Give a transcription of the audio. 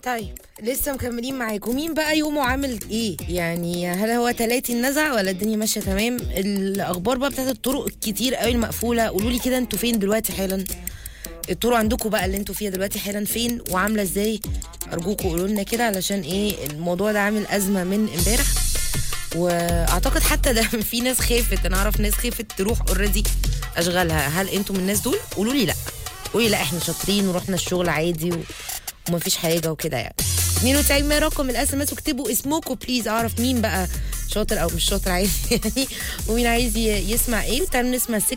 طيب لسه مكملين معاكم مين بقى يومه عامل ايه يعني هل هو تلاتي النزع ولا الدنيا ماشيه تمام الاخبار بقى بتاعت الطرق الكتير قوي المقفوله قولوا لي كده انتوا فين دلوقتي حالا الطرق عندكم بقى اللي انتوا فيها دلوقتي حالا فين وعامله ازاي ارجوكم قولوا لنا كده علشان ايه الموضوع ده عامل ازمه من امبارح واعتقد حتى ده في ناس خافت انا اعرف ناس خافت تروح اوريدي اشغالها هل انتوا من الناس دول قولوا لي لا قولي لا احنا شاطرين ورحنا الشغل عادي و... ومفيش حاجه وكده يعني 92 ما رقم الاس ام اس واكتبوا اسمكم بليز اعرف مين بقى شاطر او مش شاطر عايز يعني ومين عايز ي- يسمع ايه تعالوا نسمع